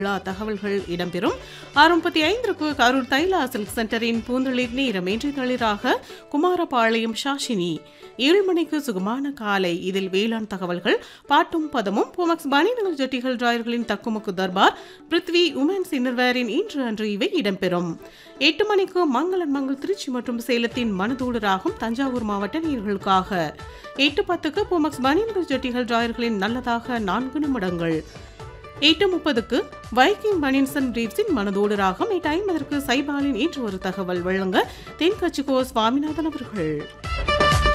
விழா தகவல்கள் இடம்பெறும் ஆறு முப்பத்தி ஐந்திற்கு கரூர் தைலா சில்க் சென்டரின் பூந்தளிர் நேரம் இன்று தளிராக குமாரபாளையம் ஷாஷினி ஏழு மணிக்கு சுகமான காலை இதில் வேளாண் தகவல்கள் பாட்டும் பதமும் போமக்ஸ் பனிநகர் ஜட்டிகள் டிராயர்களின் தக்குமுக்கு தர்பார் பிருத்வி உமன்ஸ் இன்னர்வேரின் இன்று அன்று இவை இடம்பெறும் எட்டு மணிக்கு மங்களன் மங்கள் திருச்சி மற்றும் சேலத்தின் மனதோடு ராகம் தஞ்சாவூர் மாவட்ட நீர்களுக்காக எட்டு பத்துக்கு போமக்ஸ் பனிநகர் ஜட்டிகள் டிராயர்களின் நல்லதாக நான்கு நிமிடங்கள் எட்டு முப்பதுக்கு வைக்கிங் பனின்சன் ரீப்ஸின் மனதோடு ராகம் எட்டு ஐம்பதற்கு சைபாலின் இன்று ஒரு தகவல் வழங்க தென்கட்சிக்கோ சுவாமிநாதன் அவர்கள்